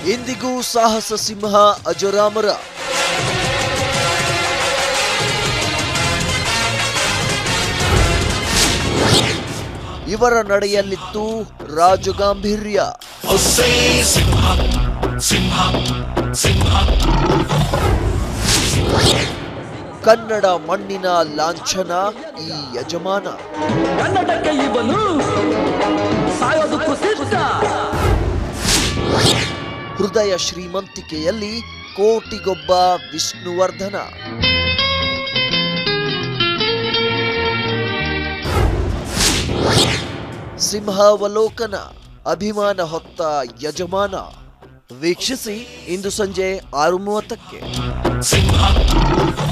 ಇಂದಿಗೂ ಸಾಹಸ ಸಿಂಹ ಅಜರಾಮರ ಇವರ ನಡೆಯಲ್ಲಿತ್ತು ರಾಜಗಾಂಭೀರ್ಯ ಕನ್ನಡ ಮಣ್ಣಿನ ಲಾಂಛನ ಈ ಯಜಮಾನ ಕನ್ನಡಕ್ಕೆ ಇವನು ಸಾಯೋದಕ್ಕೂ ಸಿದ್ಧ ಹೃದಯ ಶ್ರೀಮಂತಿಕೆಯಲ್ಲಿ ಕೋಟಿಗೊಬ್ಬ ವಿಷ್ಣುವರ್ಧನ ಸಿಂಹಾವಲೋಕನ ಅಭಿಮಾನ ಹೊತ್ತ ಯಜಮಾನ ವೀಕ್ಷಿಸಿ ಇಂದು ಸಂಜೆ ಆರು ಮೂವತ್ತಕ್ಕೆ